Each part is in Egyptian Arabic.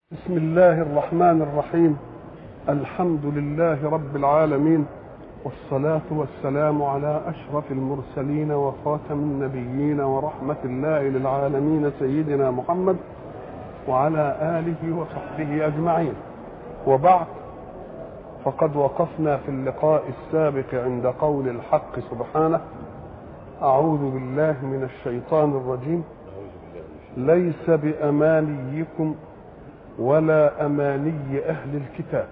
بسم الله الرحمن الرحيم الحمد لله رب العالمين والصلاة والسلام على أشرف المرسلين وخاتم النبيين ورحمة الله للعالمين سيدنا محمد وعلى آله وصحبه أجمعين وبعد فقد وقفنا في اللقاء السابق عند قول الحق سبحانه أعوذ بالله من الشيطان الرجيم ليس بأمانيكم ولا أماني أهل الكتاب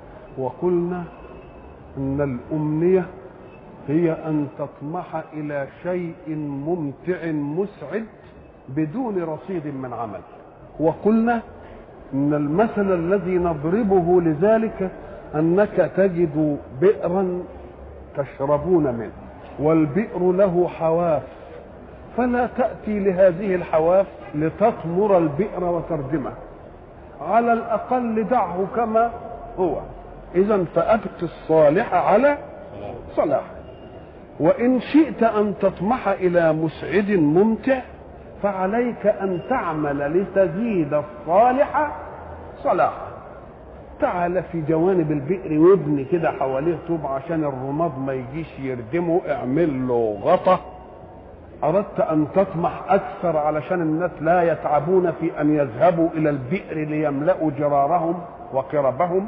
وقلنا أن الأمنية هي أن تطمح إلى شيء ممتع مسعد بدون رصيد من عمل وقلنا أن المثل الذي نضربه لذلك أنك تجد بئرا تشربون منه والبئر له حواف فلا تأتي لهذه الحواف لتطمر البئر وتردمه على الأقل دعه كما هو إذا فأبت الصالح على صلاح وإن شئت أن تطمح إلى مسعد ممتع فعليك أن تعمل لتزيد الصالح صلاحا تعال في جوانب البئر وابني كده حواليه طوب عشان الرماد ما يجيش يردمه اعمل له غطا أردت أن تطمح أكثر علشان الناس لا يتعبون في أن يذهبوا إلى البئر ليملأوا جرارهم وقربهم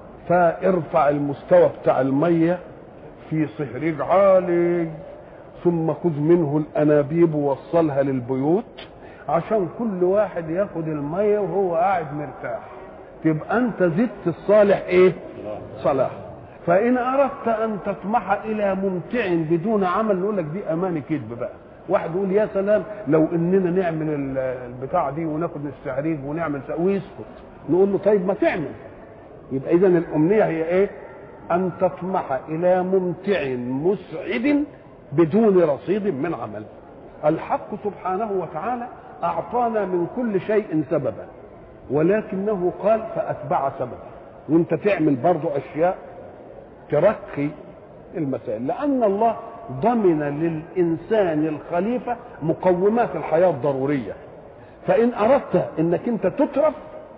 فارفع المستوى بتاع المية في صهريج عالي ثم خذ منه الأنابيب ووصلها للبيوت عشان كل واحد ياخد المية وهو قاعد مرتاح تبقى أنت زدت الصالح إيه؟ صلاح فإن أردت أن تطمح إلى ممتع بدون عمل نقول لك دي أماني كذب بقى واحد يقول يا سلام لو اننا نعمل البتاع دي وناخد السعريج ونعمل ويسكت نقول له طيب ما تعمل يبقى اذا الامنيه هي ايه ان تطمح الى ممتع مسعد بدون رصيد من عمل الحق سبحانه وتعالى اعطانا من كل شيء سببا ولكنه قال فاتبع سببا وانت تعمل برضو اشياء ترقي المسائل لان الله ضمن للإنسان الخليفة مقومات الحياة الضرورية فإن أردت إنك أنت تترف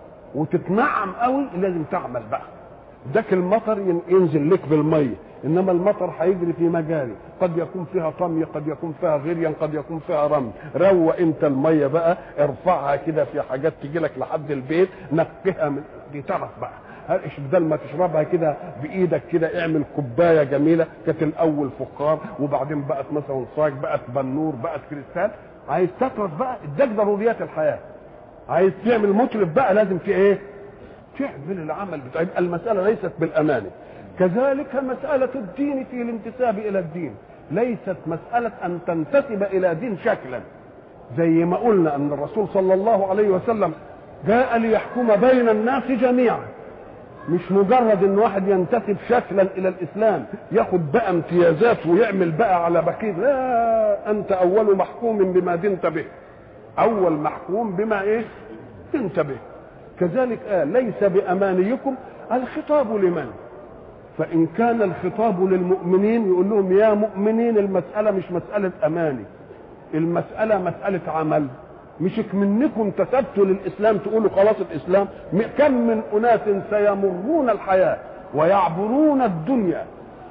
وتتنعم قوي لازم تعمل بقى داك المطر ينزل لك بالمية إنما المطر هيجري في مجاري قد يكون فيها طمي قد يكون فيها غريا قد يكون فيها رمل روق انت المية بقى ارفعها كده في حاجات تجي لك لحد البيت نقها من دي تعرف بقى هرقش بدل ما تشربها كده بايدك كده اعمل كوبايه جميله كانت الاول فخار وبعدين بقت مثلا صاج بقت بنور بقت كريستال عايز تطرف بقى اداك ضروريات الحياه عايز تعمل مطرف بقى لازم في ايه؟ تعمل العمل بتاع يبقى المساله ليست بالامانه كذلك مساله الدين في الانتساب الى الدين ليست مساله ان تنتسب الى دين شكلا زي ما قلنا ان الرسول صلى الله عليه وسلم جاء ليحكم بين الناس جميعا مش مجرد ان واحد ينتسب شكلا الى الاسلام ياخد بقى امتيازات ويعمل بقى على بكير لا انت اول محكوم بما دنت به اول محكوم بما ايه دنت به كذلك آه ليس بامانيكم الخطاب لمن فان كان الخطاب للمؤمنين يقول لهم يا مؤمنين المساله مش مساله اماني المساله مساله عمل مش منكم انتسبتوا للاسلام تقولوا خلاص الاسلام كم من اناس سيمرون الحياه ويعبرون الدنيا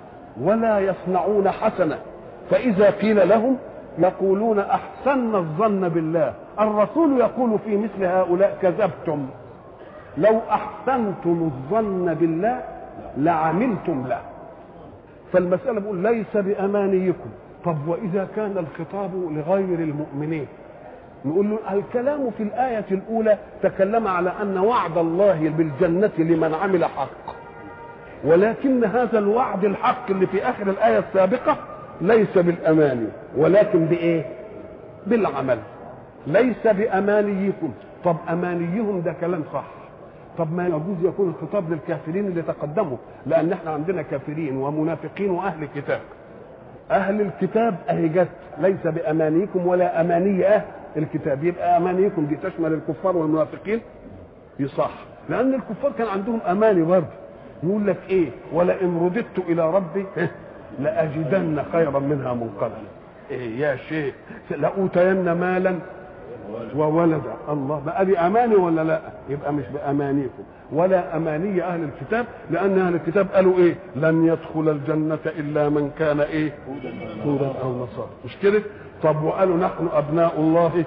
ولا يصنعون حسنه فاذا قيل لهم يقولون احسنا الظن بالله الرسول يقول في مثل هؤلاء كذبتم لو احسنتم الظن بالله لعملتم له فالمساله بقول ليس بامانيكم طب واذا كان الخطاب لغير المؤمنين نقول له الكلام في الآية الأولى تكلم على أن وعد الله بالجنة لمن عمل حق ولكن هذا الوعد الحق اللي في آخر الآية السابقة ليس بالأماني ولكن بإيه؟ بالعمل ليس بأمانيكم طب أمانيهم ده كلام صح طب ما يجوز يكون الخطاب للكافرين اللي تقدموا لأن احنا عندنا كافرين ومنافقين وأهل كتاب أهل الكتاب أهي جت ليس بأمانيكم ولا أماني أهل الكتاب يبقى امانيكم دي تشمل الكفار والمنافقين يصح لان الكفار كان عندهم اماني برضه يقول لك ايه ولئن رددت الى ربي لاجدن خيرا منها منقلبا ايه يا شيخ لاوتين مالا وولد الله بقى دي اماني ولا لا يبقى مش بامانيكم ولا اماني اهل الكتاب لان اهل الكتاب قالوا ايه لن يدخل الجنه الا من كان ايه هودا او نصارى مش كده طب وقالوا نحن ابناء الله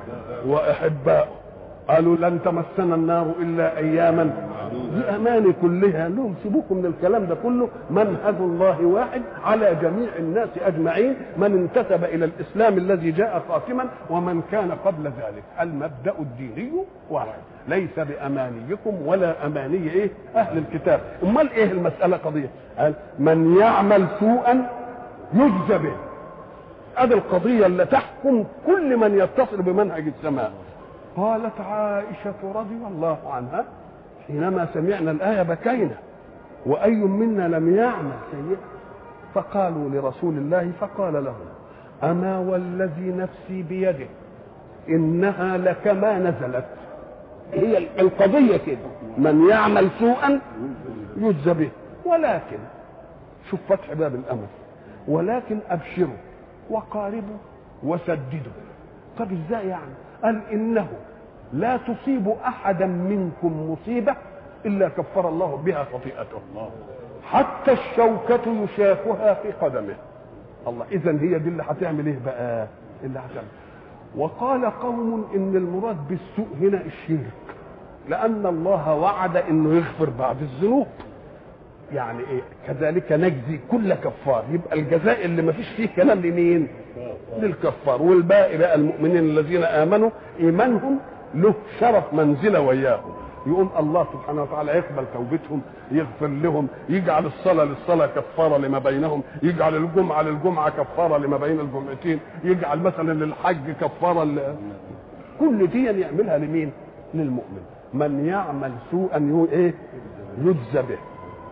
واحباؤه قالوا لن تمسنا النار الا اياما دي اماني كلها لهم سيبوكم من الكلام ده كله منهج الله واحد على جميع الناس اجمعين من انتسب الى الاسلام الذي جاء خاتما ومن كان قبل ذلك المبدا الديني واحد ليس بامانيكم ولا اماني ايه اهل الكتاب امال ايه المساله قضيه قال من يعمل سوءا يجزى به هذه القضيه اللي تحكم كل من يتصل بمنهج السماء قالت عائشه رضي الله عنها حينما سمعنا الآية بكينا وأي منا لم يعمل سيئا فقالوا لرسول الله فقال لهم أما والذي نفسي بيده إنها لكما نزلت هي القضية كده من يعمل سوءا يجزى به ولكن شوف فتح باب الأمل ولكن أبشروا وقاربوا وسددوا طب ازاي يعني قال إنه لا تصيب احدا منكم مصيبه الا كفر الله بها خطيئته حتى الشوكه يشاكها في قدمه الله اذا هي دي اللي هتعمل ايه بقى اللي هتعمل وقال قوم ان المراد بالسوء هنا الشرك لان الله وعد انه يغفر بعد الذنوب يعني ايه كذلك نجزي كل كفار يبقى الجزاء اللي ما فيش فيه كلام لمين للكفار والباقي بقى المؤمنين الذين امنوا ايمانهم له شرف منزله وياهم يقوم الله سبحانه وتعالى يقبل توبتهم يغفر لهم يجعل الصلاة للصلاة كفارة لما بينهم يجعل الجمعة للجمعة كفارة لما بين الجمعتين يجعل مثلا للحج كفارة ل... كل دي يعملها لمين للمؤمن من يعمل سوءا يو ايه يجزى به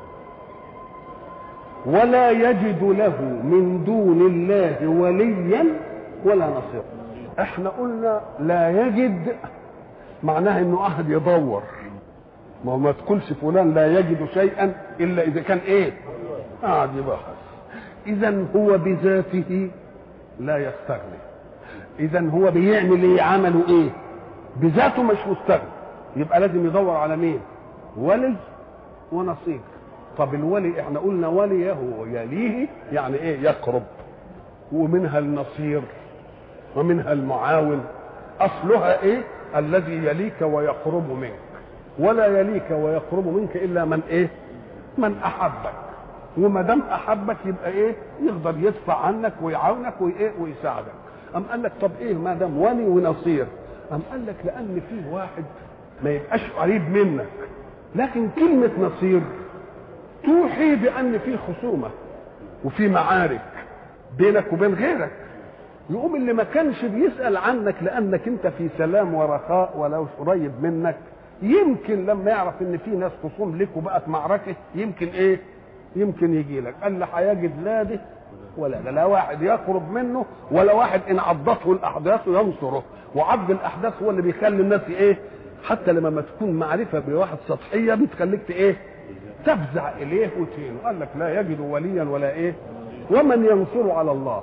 ولا يجد له من دون الله وليا ولا نصيرا احنا قلنا لا يجد معناها انه قاعد يدور ما هو ما تقولش فلان لا يجد شيئا الا اذا كان ايه قاعد يبحث اذا هو بذاته لا يستغني اذا هو بيعمل ايه عمله ايه بذاته مش مستغني يبقى لازم يدور على مين ولي ونصير طب الولي احنا قلنا وليه يليه يعني ايه يقرب ومنها النصير ومنها المعاون اصلها ايه الذي يليك ويقرب منك ولا يليك ويقرب منك الا من ايه من احبك وما دام احبك يبقى ايه يقدر يدفع عنك ويعاونك وايه ويساعدك ام قال لك طب ايه ما دام ولي ونصير ام قال لك لان فيه واحد ما يبقاش قريب منك لكن كلمه نصير توحي بان في خصومه وفي معارك بينك وبين غيرك يقوم اللي ما كانش بيسأل عنك لأنك أنت في سلام ورخاء ولو قريب منك يمكن لما يعرف إن في ناس خصوم لك وبقت معركة يمكن إيه؟ يمكن يجي لك قال لا هيجد لا ده ولا ده لا واحد يقرب منه ولا واحد إن عضته الأحداث ينصره وعض الأحداث هو اللي بيخلي الناس إيه؟ حتى لما ما تكون معرفة بواحد سطحية بتخليك إيه؟ تفزع إليه وتهينه قال لك لا يجد وليا ولا إيه؟ ومن ينصر على الله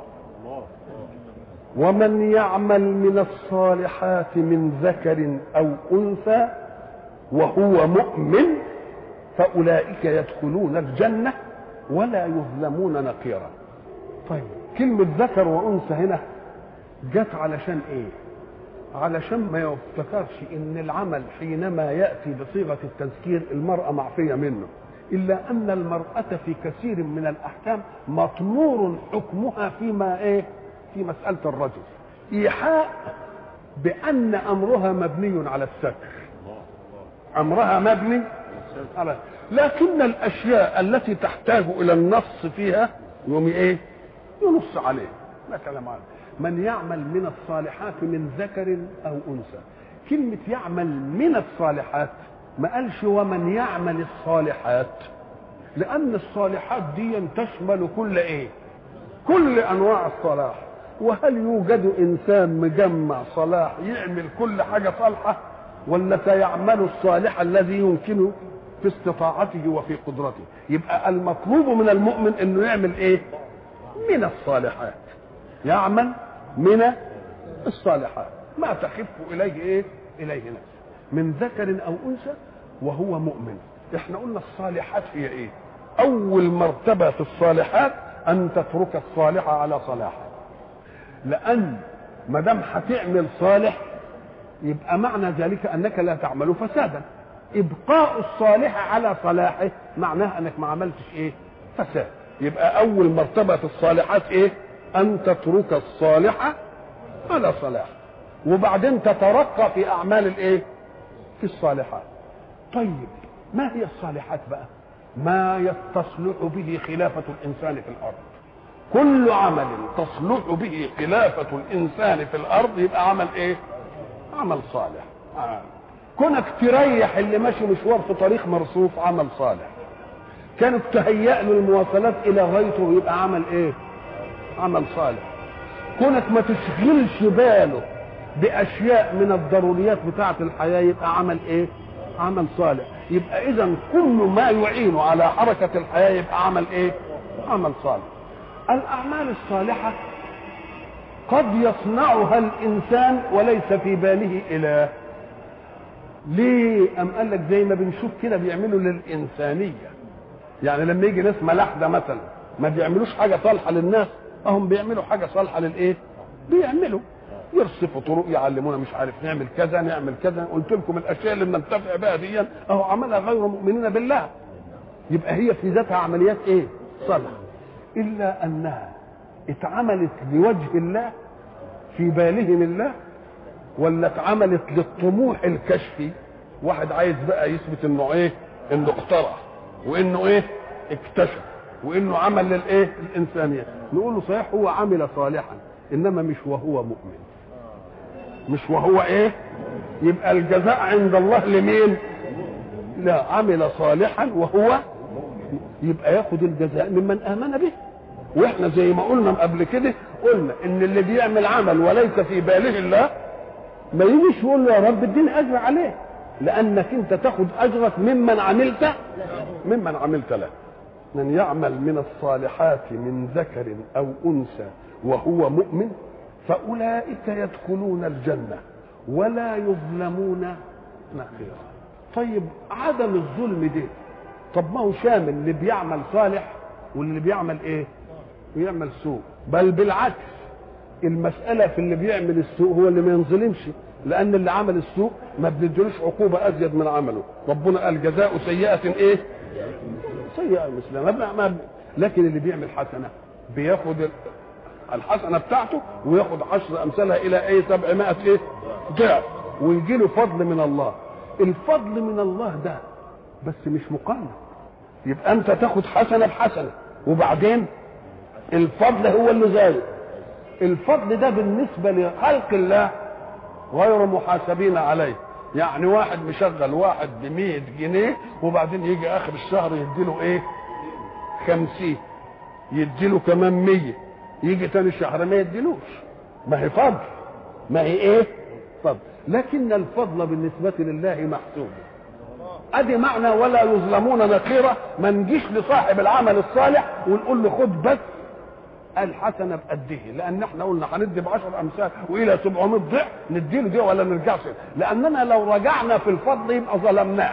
ومن يعمل من الصالحات من ذكر او انثى وهو مؤمن فاولئك يدخلون الجنه ولا يظلمون نقيرا طيب كلمه ذكر وانثى هنا جت علشان ايه علشان ما يفتكرش ان العمل حينما ياتي بصيغه التذكير المراه معفيه منه الا ان المراه في كثير من الاحكام مطمور حكمها فيما ايه في مسألة الرجل إيحاء بأن أمرها مبني على الستر أمرها مبني على لكن الأشياء التي تحتاج إلى النص فيها يوم إيه؟ ينص عليه لا كلام عنه من يعمل من الصالحات من ذكر أو أنثى كلمة يعمل من الصالحات ما قالش ومن يعمل الصالحات لأن الصالحات دي تشمل كل إيه؟ كل أنواع الصلاح وهل يوجد انسان مجمع صلاح يعمل كل حاجه صالحه ولا سيعمل الصالح الذي يمكنه في استطاعته وفي قدرته يبقى المطلوب من المؤمن انه يعمل ايه من الصالحات يعمل من الصالحات ما تخف اليه ايه اليه نفسه من ذكر او انثى وهو مؤمن احنا قلنا الصالحات هي ايه اول مرتبه في الصالحات ان تترك الصالح على صلاحه لان ما دام هتعمل صالح يبقى معنى ذلك انك لا تعمل فسادا ابقاء الصالح على صلاحه معناه انك ما عملتش ايه فساد يبقى اول مرتبه في الصالحات ايه ان تترك الصالح على صلاح وبعدين تترقى في اعمال الايه في الصالحات طيب ما هي الصالحات بقى ما يتصلح به خلافه الانسان في الارض كل عمل تصلح به خلافه الانسان في الارض يبقى عمل ايه عمل صالح آه. كونك تريح اللي ماشي مشوار في طريق مرصوف عمل صالح كانت تهيأ له المواصلات الى غايته يبقى عمل ايه عمل صالح كونك ما تشغلش باله باشياء من الضروريات بتاعه الحياه يبقى عمل ايه عمل صالح يبقى اذا كل ما يعين على حركه الحياه يبقى عمل ايه عمل صالح الاعمال الصالحه قد يصنعها الانسان وليس في باله اله ليه ام قال لك زي ما بنشوف كده بيعملوا للانسانيه يعني لما يجي ناس ملاحده مثلا ما بيعملوش حاجه صالحه للناس اهم بيعملوا حاجه صالحه للايه بيعملوا يرصفوا طرق يعلمونا مش عارف نعمل كذا نعمل كذا قلت لكم الاشياء اللي بننتفع بها دي اهو عملها غير مؤمنين بالله يبقى هي في ذاتها عمليات ايه صالحه الا انها اتعملت لوجه الله في بالهم الله ولا اتعملت للطموح الكشفي واحد عايز بقى يثبت انه ايه انه اخترع وانه ايه اكتشف وانه عمل للايه الانسانيه نقول له صحيح هو عمل صالحا انما مش وهو مؤمن مش وهو ايه يبقى الجزاء عند الله لمين لا عمل صالحا وهو يبقى ياخد الجزاء ممن امن به واحنا زي ما قلنا قبل كده قلنا ان اللي بيعمل عمل وليس في باله الله ما يجيش يقول له يا رب اديني اجر عليه لانك انت تاخد اجرك ممن عملت ممن عملت له من يعمل من الصالحات من ذكر او انثى وهو مؤمن فاولئك يدخلون الجنه ولا يظلمون نقيرا طيب عدم الظلم ده طب ما هو شامل اللي بيعمل صالح واللي بيعمل ايه بيعمل سوء بل بالعكس المسألة في اللي بيعمل السوء هو اللي ما ينظلمش لأن اللي عمل السوء ما بندلوش عقوبة أزيد من عمله ربنا قال جزاء سيئة إيه سيئة مثلها ما ما لكن اللي بيعمل حسنة بياخد الحسنة بتاعته وياخد عشر أمثالها إلى أي سبعمائة إيه ضعف ويجي له فضل من الله الفضل من الله ده بس مش مقنن يبقى أنت تاخد حسنة بحسنة وبعدين الفضل هو اللي زايد الفضل ده بالنسبة لخلق الله غير محاسبين عليه يعني واحد مشغل واحد ب جنيه وبعدين يجي اخر الشهر يديله ايه خمسين يديله كمان مية يجي تاني الشهر ما يديلوش ما هي فضل ما هي ايه فضل لكن الفضل بالنسبة لله محسوب ادي معنى ولا يظلمون نقيرة ما نجيش لصاحب العمل الصالح ونقول له خد بس الحسنه بقده لان احنا قلنا هندي ب 10 امثال والى 700 ضعف نديله دي ولا نرجعش لاننا لو رجعنا في الفضل يبقى ظلمناه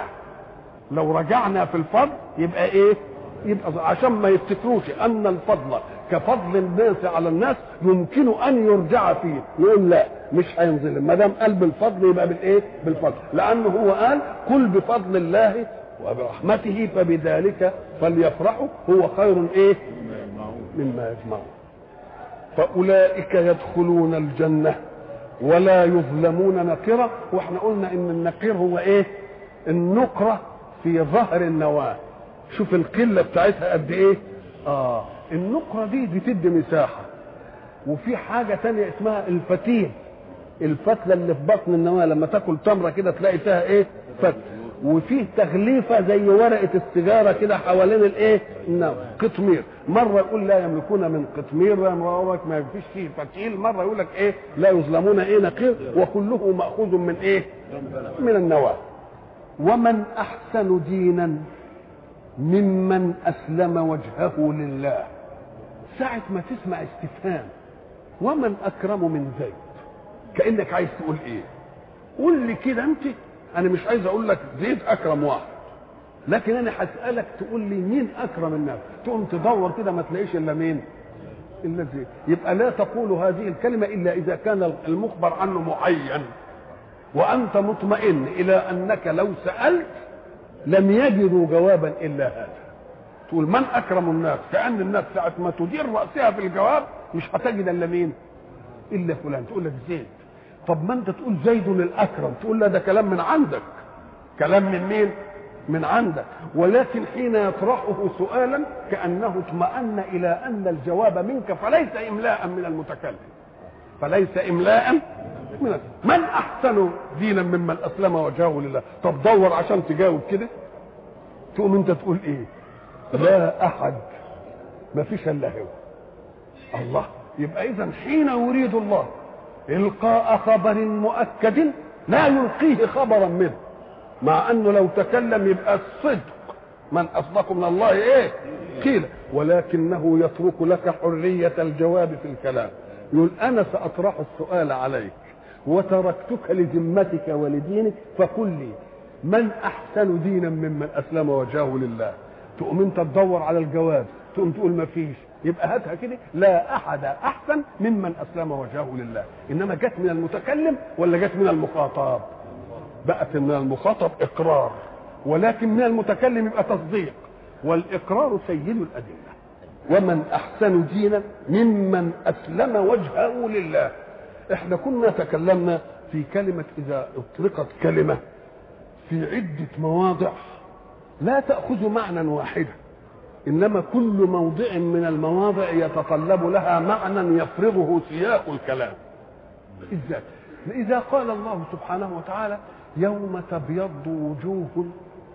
لو رجعنا في الفضل يبقى ايه يبقى عشان ما يفتكروش ان الفضل كفضل الناس على الناس يمكن ان يرجع فيه يقول لا مش هينظلم ما دام قال بالفضل يبقى بالايه بالفضل لانه هو قال قل بفضل الله وبرحمته فبذلك فليفرحوا هو خير ايه مما يجمعون فأولئك يدخلون الجنة ولا يظلمون نقيرا واحنا قلنا ان النقير هو ايه النقرة في ظهر النواة شوف القلة بتاعتها قد ايه اه النقرة دي بتدي مساحة وفي حاجة تانية اسمها الفتيل الفتلة اللي في بطن النواة لما تاكل تمرة كده تلاقي فيها ايه فتل وفيه تغليفة زي ورقة السيجارة كده حوالين الايه النوى قطمير مرة يقول لا يملكون من قطمير مرة ما فيش فيه فتيل مرة يقول لك ايه لا يظلمون ايه نقير وكله مأخوذ من ايه من النواة ومن أحسن دينا ممن أسلم وجهه لله ساعة ما تسمع استفهام ومن أكرم من زيد كانك عايز تقول ايه قول لي كده انت انا مش عايز اقول لك زيد اكرم واحد لكن انا هسالك تقول لي مين اكرم الناس تقوم تدور كده ما تلاقيش الا مين الا زيد يبقى لا تقول هذه الكلمه الا اذا كان المخبر عنه معين وانت مطمئن الى انك لو سالت لم يجدوا جوابا الا هذا تقول من اكرم الناس كان الناس ساعه ما تدير راسها في الجواب مش هتجد الا مين الا فلان تقول لك زيد طب ما انت تقول زيد الاكرم تقول لا ده كلام من عندك كلام من مين من عندك ولكن حين يطرحه سؤالا كانه اطمأن الى ان الجواب منك فليس املاء من المتكلم فليس املاء من من احسن دينا ممن اسلم وجهه لله طب دور عشان تجاوب كده تقوم انت تقول ايه لا احد ما فيش الا هو الله يبقى اذا حين يريد الله القاء خبر مؤكد لا يلقيه خبرا منه مع انه لو تكلم يبقى الصدق من اصدق من الله ايه قيل ولكنه يترك لك حريه الجواب في الكلام يقول انا ساطرح السؤال عليك وتركتك لذمتك ولدينك فقل لي من احسن دينا ممن اسلم وجهه لله تقوم انت تدور على الجواب تقوم تقول ما فيش يبقى هاتها كده لا احد احسن ممن اسلم وجهه لله انما جت من المتكلم ولا جت من المخاطب بقت من المخاطب اقرار ولكن من المتكلم يبقى تصديق والاقرار سيد الادله ومن احسن دينا ممن اسلم وجهه لله احنا كنا تكلمنا في كلمه اذا اطلقت كلمه في عده مواضع لا تاخذ معنى واحدا انما كل موضع من المواضع يتطلب لها معنى يفرضه سياق الكلام ازاي اذا قال الله سبحانه وتعالى يوم تبيض وجوه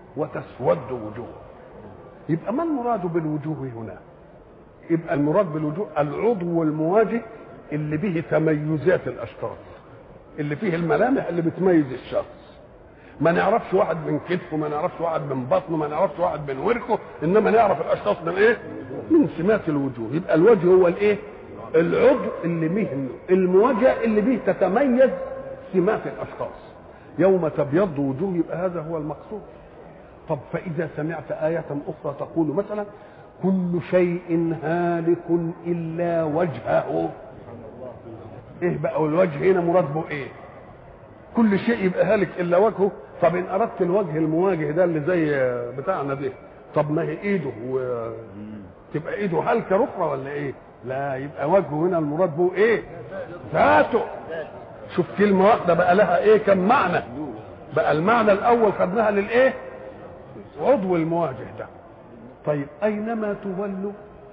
وتسود وجوه يبقى ما المراد بالوجوه هنا يبقى المراد بالوجوه العضو المواجه اللي به تميزات الاشخاص اللي فيه الملامح اللي بتميز الشخص ما نعرفش واحد من كتفه ما نعرفش واحد من بطنه ما نعرفش واحد من وركه انما نعرف الاشخاص من ايه من سمات الوجوه يبقى الوجه هو الايه العضو اللي به المواجهه اللي به تتميز سمات الاشخاص يوم تبيض وجوه يبقى هذا هو المقصود طب فاذا سمعت ايه اخرى تقول مثلا كل شيء هالك الا وجهه ايه بقى والوجه هنا مراد به ايه كل شيء يبقى هالك الا وجهه طب ان اردت الوجه المواجه ده اللي زي بتاعنا ده طب ما هي ايده و... تبقى ايده هلكه اخرى ولا ايه لا يبقى وجهه هنا المراد به ايه ذاته شوف كلمه واحده بقى لها ايه كم معنى بقى المعنى الاول خدناها للايه عضو المواجه ده طيب اينما تولوا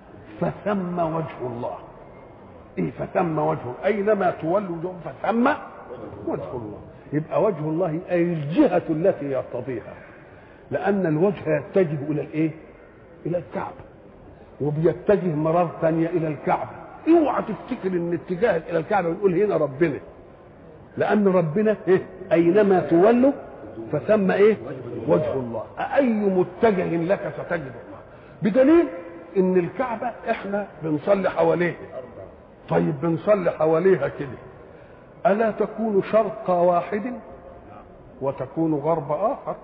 فثم وجه الله ايه فثم وجهه اينما تولوا فثم وجه الله يبقى وجه الله اي الجهه التي يرتضيها لان الوجه يتجه الى الايه الى الكعبه وبيتجه مرار ثانيه الى الكعبه اوعى تفتكر ان اتجاه الى الكعبه بنقول هنا ربنا لان ربنا إيه؟ اينما تولوا فثم ايه وجه الله اي متجه لك ستجد الله بدليل ان الكعبه احنا بنصلي حواليها طيب بنصلي حواليها كده الا تكون شرق واحد وتكون غرب اخر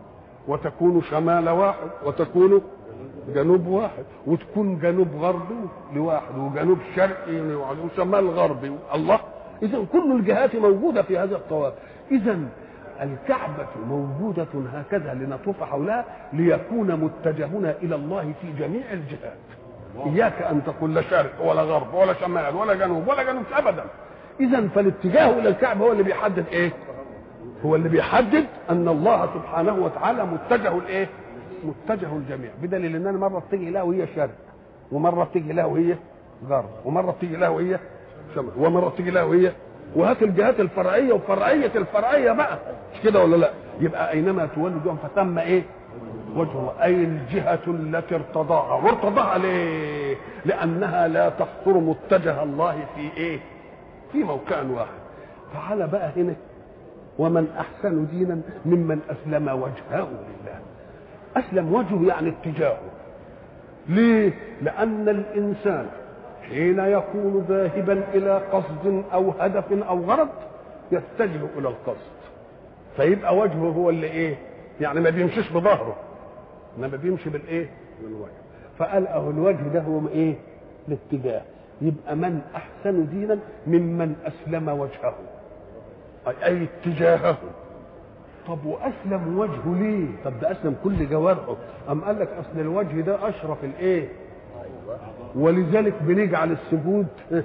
وتكون شمال واحد وتكون جنوب واحد وتكون جنوب غربي لواحد وجنوب شرقي لواحد وشمال غربي الله اذا كل الجهات موجوده في هذا الطواف اذا الكعبة موجودة هكذا لنطوف حولها ليكون متجهنا إلى الله في جميع الجهات إياك أن تقول لا شرق ولا غرب ولا شمال ولا جنوب ولا جنوب أبدا إذا فالاتجاه إلى الكعبة هو اللي بيحدد إيه؟ هو اللي بيحدد أن الله سبحانه وتعالى متجه الإيه؟ متجه الجميع بدليل أن أنا مرة بتيجي لها وهي شرق ومرة بتيجي لها وهي غرب ومرة بتيجي لها وهي شمال ومرة بتيجي لها وهي وهات الجهات الفرعيه وفرعيه الفرعيه بقى مش كده ولا لا يبقى اينما تولوا جهه فتم ايه وجه الله اي الجهه التي ارتضاها وارتضاها ليه لانها لا تحصر متجه الله في ايه في موقع واحد تعال بقى هنا ومن احسن دينا ممن اسلم وجهه لله اسلم وجهه يعني اتجاهه ليه لان الانسان حين يكون ذاهبا الى قصد او هدف او غرض يتجه الى القصد فيبقى وجهه هو اللي ايه يعني ما بيمشيش بظهره انما بيمشي بالايه بالوجه فقال اهو الوجه ده هو ايه الاتجاه يبقى من احسن دينا ممن اسلم وجهه اي, أي اتجاهه طب واسلم وجهه ليه طب ده اسلم كل جوارحه ام قال لك اصل الوجه ده اشرف الايه ولذلك بنجعل السجود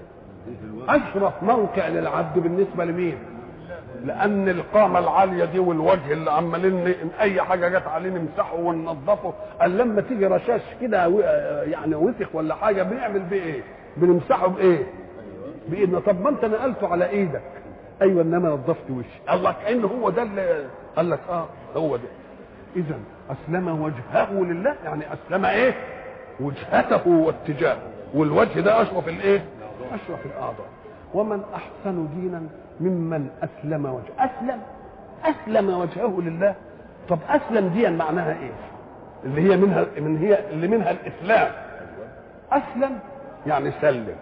اشرف موقع للعبد بالنسبه لمين لان القامه العاليه دي والوجه اللي عمالين ان اي حاجه جت عليه نمسحه وننظفه قال لما تيجي رشاش كده يعني وسخ ولا حاجه بنعمل بيه ايه بنمسحه بايه بايدنا طب ما انت نقلته على ايدك ايوه انما نظفت وشي الله كان هو ده اللي قال لك اه هو ده اذا اسلم وجهه لله يعني اسلم ايه وجهته واتجاهه والوجه ده اشرف الايه اشرف الاعضاء ومن احسن دينا ممن اسلم وجهه اسلم اسلم وجهه لله طب اسلم دي معناها ايه اللي هي منها من هي اللي منها الاسلام اسلم يعني سلم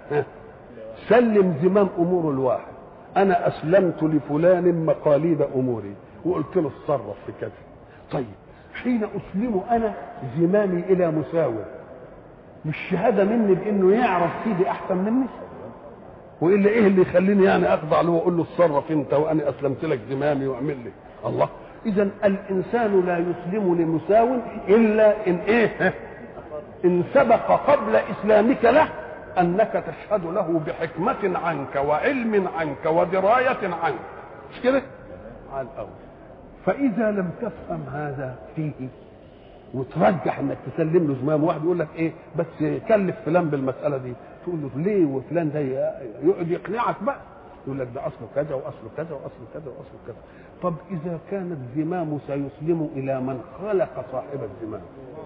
سلم زمام امور الواحد انا اسلمت لفلان مقاليد اموري وقلت له اتصرف في كذا طيب حين اسلم انا زمامي الى مساوي مش شهاده مني بانه يعرف سيدي احسن مني والا ايه اللي يخليني يعني اخضع له واقول له اتصرف انت وانا اسلمت لك زمامي واعمل لي الله اذا الانسان لا يسلم لمساو الا ان ايه ان سبق قبل اسلامك له انك تشهد له بحكمه عنك وعلم عنك ودرايه عنك مش كده على الاول فاذا لم تفهم هذا فيه وترجح انك تسلم له زمام واحد يقول لك ايه بس كلف فلان بالمساله دي تقول له ليه وفلان ده يقعد يقنعك بقى يقول لك ده اصله كذا واصله كذا واصله كذا واصله كذا طب اذا كان الزمام سيسلم الى من خلق صاحب الزمام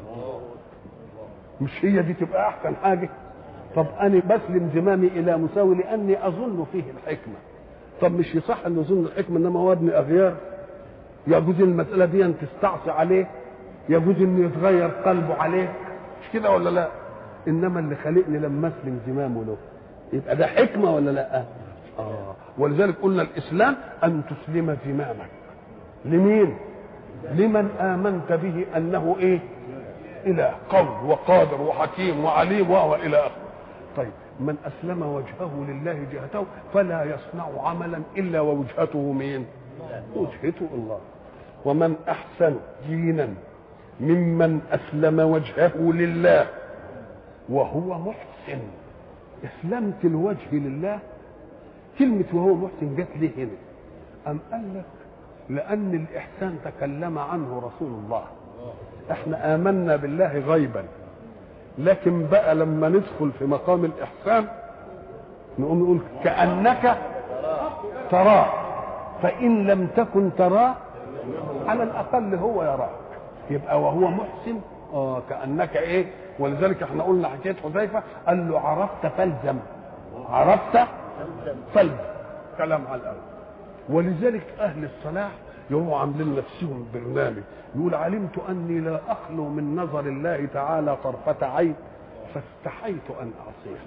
مش هي دي تبقى احسن حاجه طب انا بسلم زمامي الى مساوي لاني اظن فيه الحكمه طب مش يصح ان اظن الحكمه انما هو ابن اغيار يجوز المساله دي ان تستعصي عليه يجوز ان يتغير قلبه عليه مش كده ولا لا انما اللي خلقني لما اسلم زمامه له يبقى ده حكمه ولا لا اه ولذلك قلنا الاسلام ان تسلم زمامك لمين لمن امنت به انه ايه اله قوي وقادر وحكيم وعليم وهو الى اخره طيب من اسلم وجهه لله جهته فلا يصنع عملا الا ووجهته مين وجهته الله ومن احسن دينا ممن اسلم وجهه لله وهو محسن اسلمت الوجه لله كلمة وهو محسن جت ليه هنا أم قال لك لأن الإحسان تكلم عنه رسول الله احنا آمنا بالله غيبا لكن بقى لما ندخل في مقام الإحسان نقوم نقول كأنك تراه فإن لم تكن تراه على الأقل هو يراك يبقى وهو محسن اه كأنك إيه ولذلك احنا قلنا حكاية حذيفة قال له عرفت فالزم عرفت فالزم كلام على الأول ولذلك أهل الصلاح يروحوا عاملين نفسهم برنامج يقول علمت اني لا اخلو من نظر الله تعالى طرفة عين فاستحيت ان اعصيه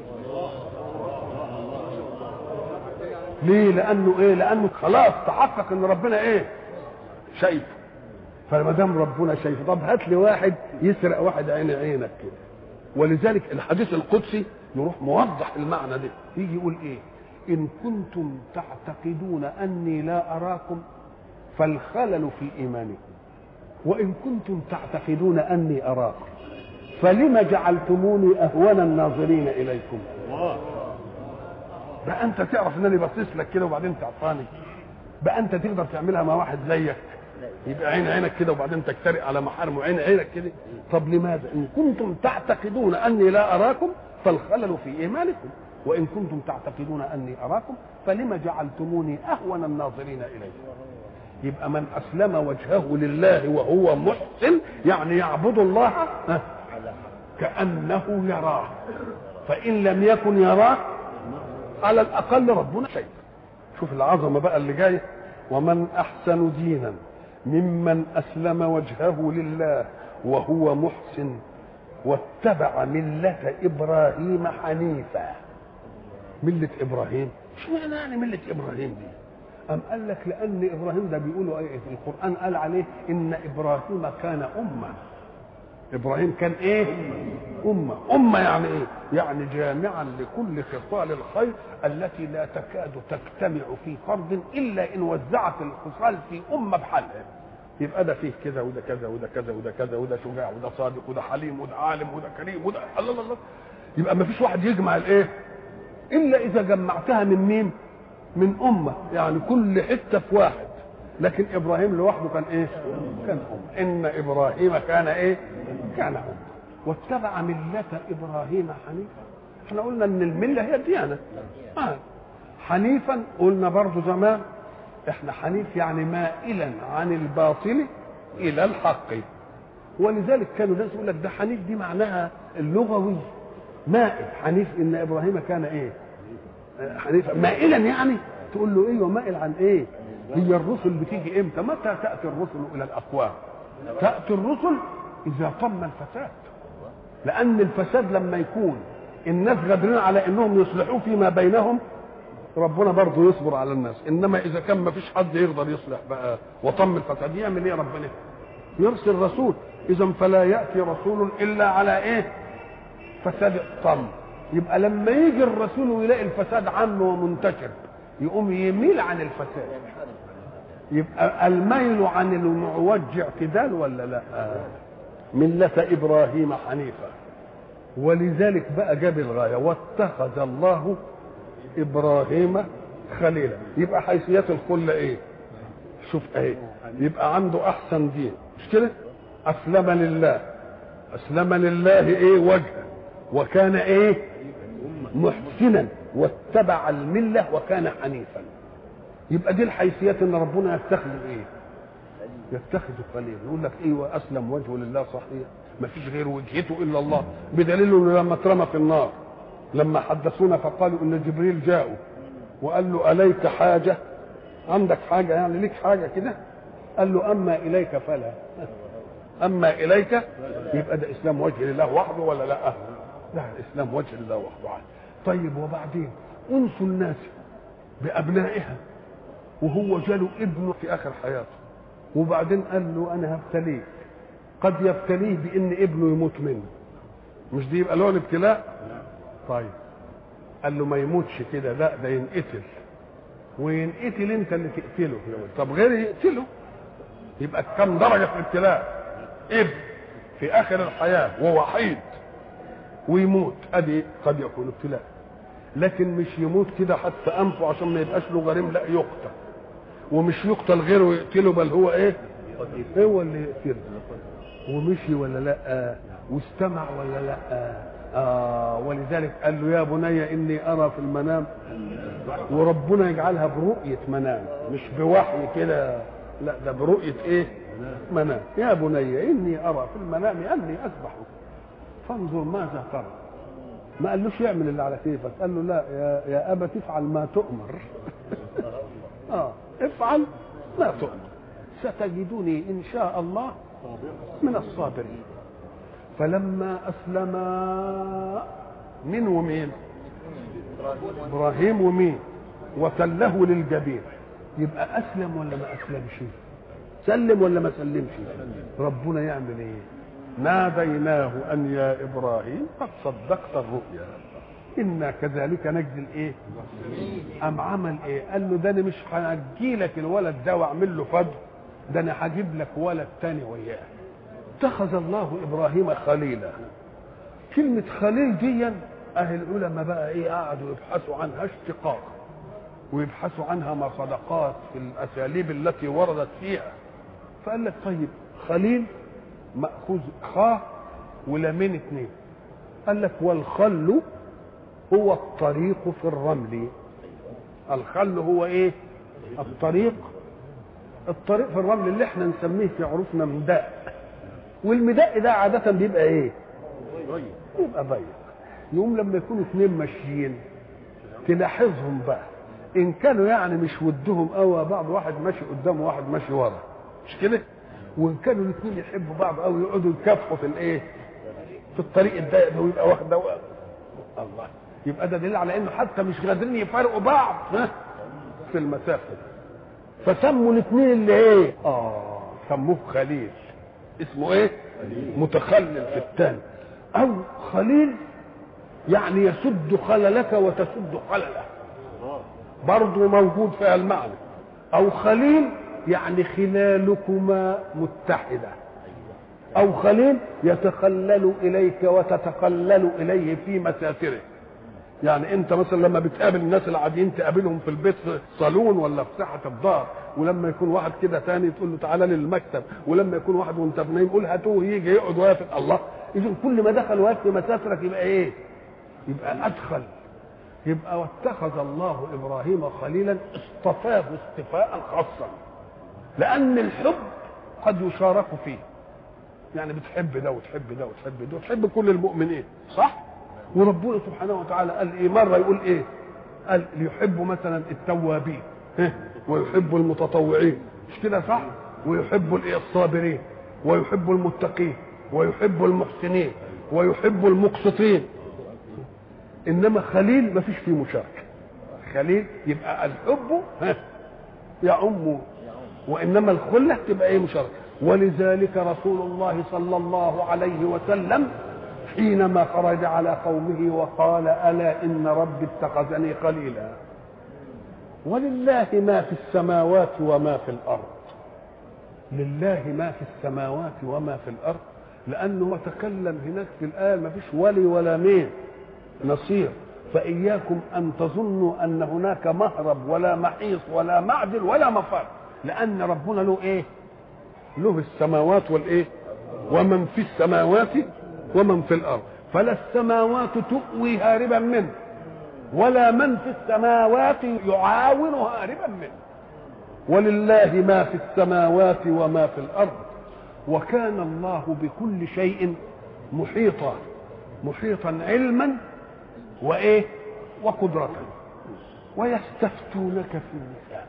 ليه لانه ايه لانه خلاص تحقق ان ربنا ايه شايفه فما دام ربنا شايفه طب هات لي واحد يسرق واحد عين عينك كده ولذلك الحديث القدسي يروح موضح المعنى ده يجي يقول ايه ان كنتم تعتقدون اني لا اراكم فالخلل في ايمانكم وان كنتم تعتقدون اني اراكم فلم جعلتموني اهون الناظرين اليكم بقى انت تعرف انني باصص لك كده وبعدين تعطاني بقى انت تقدر تعملها مع واحد زيك يبقى عين عينك كده وبعدين تجترئ على محارم وعين عينك كده طب لماذا ان كنتم تعتقدون اني لا اراكم فالخلل في ايمانكم وان كنتم تعتقدون اني اراكم فلم جعلتموني اهون الناظرين اليكم يبقى من اسلم وجهه لله وهو محسن يعني يعبد الله كانه يراه فان لم يكن يراه على الاقل ربنا شيء شوف العظمه بقى اللي جايه ومن احسن دينا ممن اسلم وجهه لله وهو محسن واتبع مله ابراهيم حنيفا مله ابراهيم شو يعني مله ابراهيم دي أم قال لك لأن إبراهيم ده بيقولوا إيه في القرآن قال عليه إن إبراهيم كان أمة إبراهيم كان إيه؟ أمة أمة يعني إيه؟ يعني جامعا لكل خصال الخير التي لا تكاد تجتمع في فرد إلا إن وزعت الخصال في أمة بحالها يبقى ده فيه كذا وده كذا وده كذا وده كذا وده شجاع وده صادق وده حليم وده عالم وده كريم وده الله الله الله يبقى ما فيش واحد يجمع الايه الا اذا جمعتها من مين من امه يعني كل حته في واحد لكن ابراهيم لوحده كان ايه كان امه ان ابراهيم كان ايه كان امه واتبع مله ابراهيم حنيفا احنا قلنا ان المله هي الديانه آه. حنيفا قلنا برضه زمان احنا حنيف يعني مائلا عن الباطل الى الحق ولذلك كانوا الناس يقول لك ده حنيف دي معناها اللغوي مائل حنيف ان ابراهيم كان ايه حنيفا مائلا يعني تقول له ايه ومائل عن ايه هي الرسل بتيجي امتى متى تاتي الرسل الى الاقوام تاتي الرسل اذا طم الفساد لان الفساد لما يكون الناس قادرين على انهم يصلحوه فيما بينهم ربنا برضه يصبر على الناس انما اذا كان ما فيش حد يقدر يصلح بقى وطم الفساد يعمل ايه ربنا يرسل رسول اذا فلا ياتي رسول الا على ايه فساد الطم يبقى لما يجي الرسول ويلاقي الفساد عام ومنتشر يقوم يميل عن الفساد يبقى الميل عن المعوج اعتدال ولا لا ملة إبراهيم حنيفا ولذلك بقى جاب الغاية واتخذ الله إبراهيم خليلا يبقى حيثيات الخلة إيه شوف ايه يبقى عنده أحسن دين مش كده أسلم لله أسلم لله إيه وجهه وكان إيه محسنا واتبع الملة وكان حنيفا يبقى دي الحيثيات ان ربنا يتخذ ايه يتخذ خليل يقول لك ايوه اسلم وجهه لله صحيح ما فيش غير وجهته الا الله بدليل انه لما اترمى في النار لما حدثونا فقالوا ان جبريل جاءه وقال له اليك حاجه عندك حاجه يعني ليك حاجه كده قال له اما اليك فلا اما اليك يبقى ده اسلام وجه لله وحده ولا لا لا الاسلام وجه لله وحده طيب وبعدين انسوا الناس بابنائها وهو جاله ابنه في اخر حياته وبعدين قال له انا هبتليك قد يبتليه بان ابنه يموت منه مش دي يبقى له الابتلاء طيب قال له ما يموتش كده لا ده ينقتل وينقتل انت اللي تقتله طب غيره يقتله يبقى كم درجه في الابتلاء ابن في اخر الحياه ووحيد ويموت ادي قد يكون ابتلاء لكن مش يموت كده حتى انفه عشان ما يبقاش له غريم لا يقتل ومش يقتل غيره ويقتله بل هو ايه هو اللي يقتله ومشي ولا لا واستمع ولا لا آه ولذلك قال له يا بني اني ارى في المنام وربنا يجعلها برؤيه منام مش بوحي كده لا ده برؤيه ايه منام يا بني اني ارى في المنام اني اذبحك فانظر ماذا ترى ما قالوش يعمل اللي على كيفك قال له لا يا, يا ابا تفعل ما تؤمر اه افعل ما تؤمر ستجدني ان شاء الله من الصابرين فلما اسلما من ومين ابراهيم ومين وتله للجبين يبقى اسلم ولا ما اسلمش سلم ولا ما سلمش ربنا يعمل ايه ناديناه ان يا ابراهيم قد صدقت الرؤيا انا كذلك نجزي الايه ام عمل ايه قال له ده انا مش هنجي لك الولد ده واعمل له فضل ده انا هجيب لك ولد تاني وياه اتخذ الله ابراهيم خليلا كلمه خليل دي اهل العلماء بقى ايه قعدوا يبحثوا عنها اشتقاق ويبحثوا عنها مصدقات في الاساليب التي وردت فيها فقال لك طيب خليل مأخوذ خاء ولامين اتنين قال لك والخل هو الطريق في الرمل الخل هو ايه الطريق الطريق في الرمل اللي احنا نسميه في عروفنا مداء والمداء ده عادة بيبقى ايه يبقى ضيق يقوم لما يكونوا اثنين ماشيين تلاحظهم بقى ان كانوا يعني مش ودهم قوي بعض واحد ماشي قدام وواحد ماشي ورا مش كده وان كانوا الاثنين يحبوا بعض قوي يقعدوا يكافحوا في الايه في الطريق الضيق ده ويبقى واخد ده الله يبقى ده دليل على انه حتى مش قادرين يفارقوا بعض ها في المسافه فسموا الاثنين اللي ايه اه سموه خليل اسمه ايه متخلل في الثاني او خليل يعني يسد خللك وتسد خلله برضه موجود فيها المعنى او خليل يعني خلالكما متحده او خليل يتخلل اليك وتتخلل اليه في مسافره يعني انت مثلا لما بتقابل الناس العاديين تقابلهم في البيت في صالون ولا في ساحه الدار ولما يكون واحد كده تاني تقول له تعالى لي المكتب ولما يكون واحد وانت نايم قول هاتوه يجي يقعد ويافق الله اذا كل ما دخل واقف في مسافرك يبقى ايه؟ يبقى ادخل يبقى واتخذ الله ابراهيم خليلا اصطفاه اصطفاء خاصا لان الحب قد يشارك فيه يعني بتحب ده وتحب ده وتحب ده وتحب كل المؤمنين صح وربنا سبحانه وتعالى قال ايه مره يقول ايه قال يحب مثلا التوابين ها؟ ويحب المتطوعين مش كده صح ويحب الايه الصابرين ويحب المتقين ويحب المحسنين ويحب المقسطين انما خليل ما فيش فيه مشاركه خليل يبقى الحب ها يعم وانما الخله تبقى ايه مشاركه ولذلك رسول الله صلى الله عليه وسلم حينما خرج على قومه وقال الا ان ربي اتخذني خليلا ولله ما في السماوات وما في الارض لله ما في السماوات وما في الارض لانه تكلم هناك في الايه ما فيش ولي ولا مين نصير فاياكم ان تظنوا ان هناك مهرب ولا محيص ولا معدل ولا مفر لان ربنا له ايه له السماوات والايه ومن في السماوات ومن في الارض فلا السماوات تؤوي هاربا منه ولا من في السماوات يعاون هاربا منه ولله ما في السماوات وما في الارض وكان الله بكل شيء محيطا محيطا علما وايه وقدرة ويستفتونك في النساء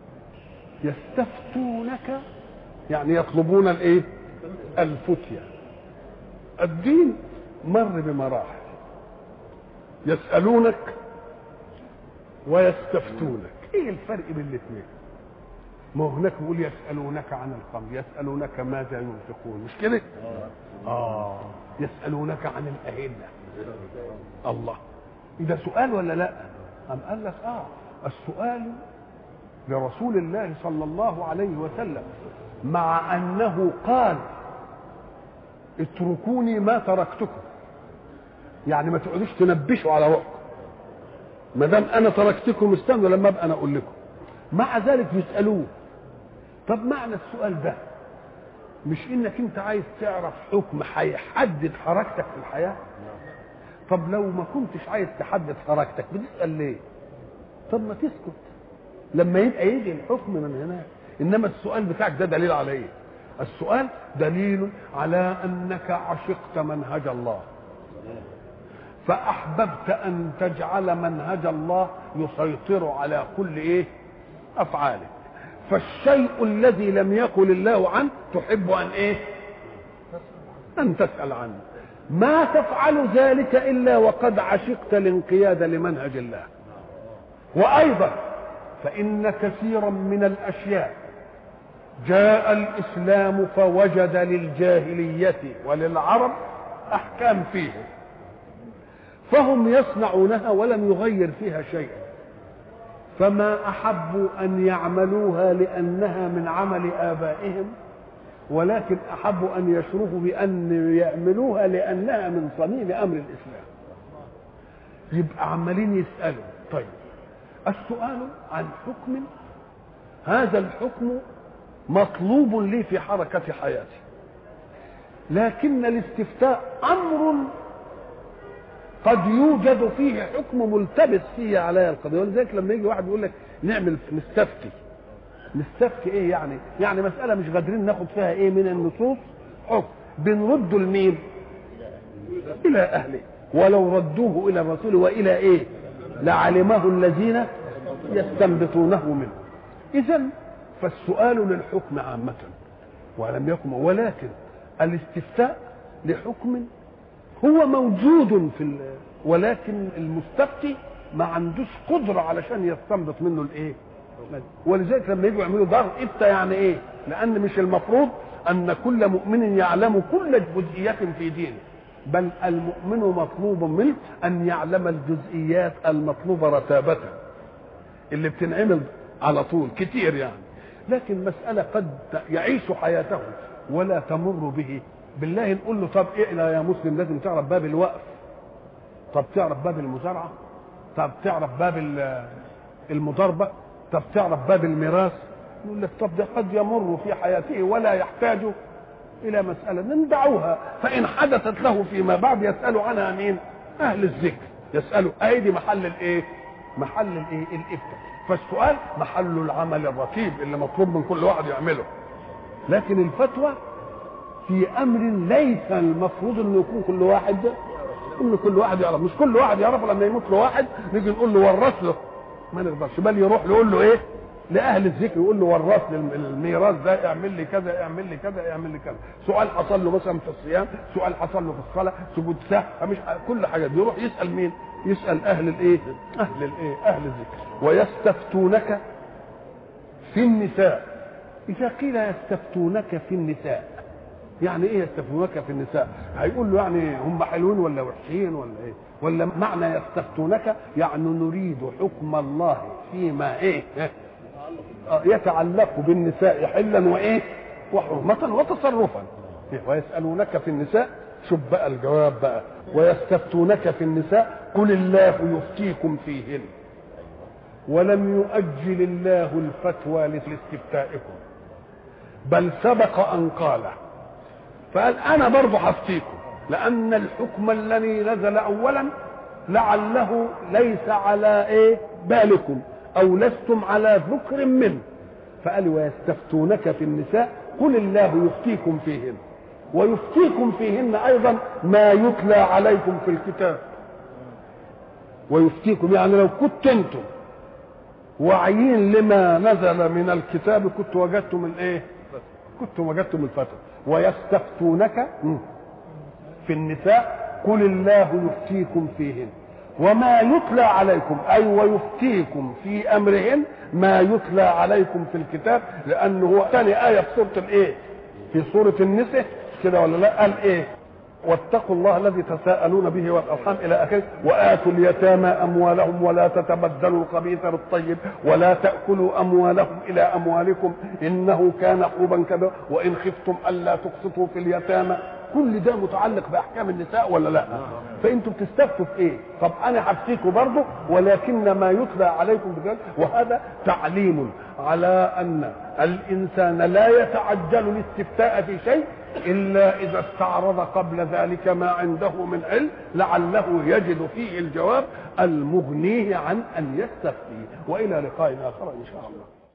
يستفتونك يعني يطلبون الايه الفتية الدين مر بمراحل يسألونك ويستفتونك ايه الفرق بين الاثنين ما هو هناك بيقول يسألونك عن الخمر يسألونك ماذا ينفقون مش كده اه يسألونك عن الأهلة الله ده سؤال ولا لا أم قال لك اه السؤال لرسول الله صلى الله عليه وسلم مع أنه قال اتركوني ما تركتكم يعني ما تقعدوش تنبشوا على روحكم ما دام انا تركتكم استنوا لما ابقى انا اقول لكم مع ذلك يسالوه طب معنى السؤال ده مش انك انت عايز تعرف حكم هيحدد حركتك في الحياه طب لو ما كنتش عايز تحدد حركتك بتسال ليه طب ما تسكت لما يبقى يجي الحكم من هناك انما السؤال بتاعك ده دليل على ايه السؤال دليل على انك عشقت منهج الله فاحببت ان تجعل منهج الله يسيطر على كل ايه افعالك فالشيء الذي لم يقل الله عنه تحب ان ايه ان تسال عنه ما تفعل ذلك الا وقد عشقت الانقياد لمنهج الله وايضا فان كثيرا من الاشياء جاء الاسلام فوجد للجاهليه وللعرب احكام فيه فهم يصنعونها ولم يغير فيها شيئا فما احبوا ان يعملوها لانها من عمل ابائهم ولكن احبوا ان يشرفوا بان يعملوها لانها من صميم امر الاسلام يبقى عمالين يسالوا طيب السؤال عن حكم هذا الحكم مطلوب لي في حركه حياتي لكن الاستفتاء امر قد يوجد فيه حكم ملتبس فيه علي القضيه ولذلك لما يجي واحد يقول لك نعمل نستفتي نستفتي ايه يعني يعني مساله مش قادرين ناخد فيها ايه من النصوص حكم بنرده لمين الى اهله ولو ردوه الى الرسول والى ايه لعلمه الذين يستنبطونه منه اذا فالسؤال للحكم عامه ولم يكن ولكن الاستفتاء لحكم هو موجود في ال... ولكن المستفتي ما عندوش قدرة علشان يستنبط منه الايه ولذلك لما يجوا يعملوا دار افتى يعني ايه لان مش المفروض ان كل مؤمن يعلم كل جزئيات في دينه بل المؤمن مطلوب منه ان يعلم الجزئيات المطلوبه رتابه اللي بتنعمل على طول كتير يعني لكن مساله قد يعيش حياته ولا تمر به بالله نقول له طب اقلى يا مسلم لازم تعرف باب الوقف طب تعرف باب المزارعه طب تعرف باب المضاربه طب تعرف باب الميراث يقول لك طب ده قد يمر في حياته ولا يحتاج الى مساله ندعوها فان حدثت له فيما بعد يسال عنها مين اهل الذكر يسالوا ايدي محل الايه محل الايه الافتاء فالسؤال محل العمل الرتيب اللي مطلوب من كل واحد يعمله لكن الفتوى في امر ليس المفروض انه يكون كل واحد ان كل واحد يعرف مش كل واحد يعرف لما يموت له واحد نيجي نقول له ورث له ما نقدرش بل يروح يقول له ايه لاهل الذكر يقول له ورث لي الميراث ده اعمل لي كذا اعمل لي كذا اعمل لي كذا سؤال حصل له مثلا في الصيام سؤال حصل له في الصلاه سجود سهو مش كل حاجه يروح يسال مين يسال اهل الايه اهل الايه اهل الذكر ويستفتونك في النساء اذا قيل يستفتونك في النساء يعني ايه يستفتونك في النساء هيقول له يعني هم حلوين ولا وحشين ولا ايه ولا معنى يستفتونك يعني نريد حكم الله فيما ايه يتعلق بالنساء حلا وايه وحرمة وتصرفا ويسألونك في النساء شوف بقى الجواب بقى ويستفتونك في النساء قل الله يفتيكم فيهن ولم يؤجل الله الفتوى لاستفتائكم بل سبق ان قاله فقال انا برضه هفتيكم لان الحكم الذي نزل اولا لعله ليس على ايه بالكم او لستم على ذكر منه فقال ويستفتونك في النساء قل الله يفتيكم فيهن ويفتيكم فيهن ايضا ما يتلى عليكم في الكتاب ويفتيكم يعني لو كنت انتم واعيين لما نزل من الكتاب كنت وجدتم الايه كنت وجدتم الفتوى ويستفتونك في النساء قل الله يفتيكم فيهن وما يتلى عليكم اي ويفتيكم في امرهن ما يتلى عليكم في الكتاب لانه هو ثاني ايه في سوره الايه في سوره النساء كده ولا لا قال ايه واتقوا الله الذي تساءلون به والارحام الى اخره واتوا اليتامى اموالهم ولا تتبدلوا الخبيث بالطيب ولا تاكلوا اموالهم الى اموالكم انه كان حوبا كبيرا وان خفتم الا تقسطوا في اليتامى كل ده متعلق باحكام النساء ولا لا فانتم بتستفتوا في ايه طب انا هفتيكم برضه ولكن ما يتلى عليكم بذلك وهذا تعليم على ان الانسان لا يتعجل الاستفتاء في شيء الا اذا استعرض قبل ذلك ما عنده من علم لعله يجد فيه الجواب المغنيه عن ان يستفتي والى لقاء اخر ان شاء الله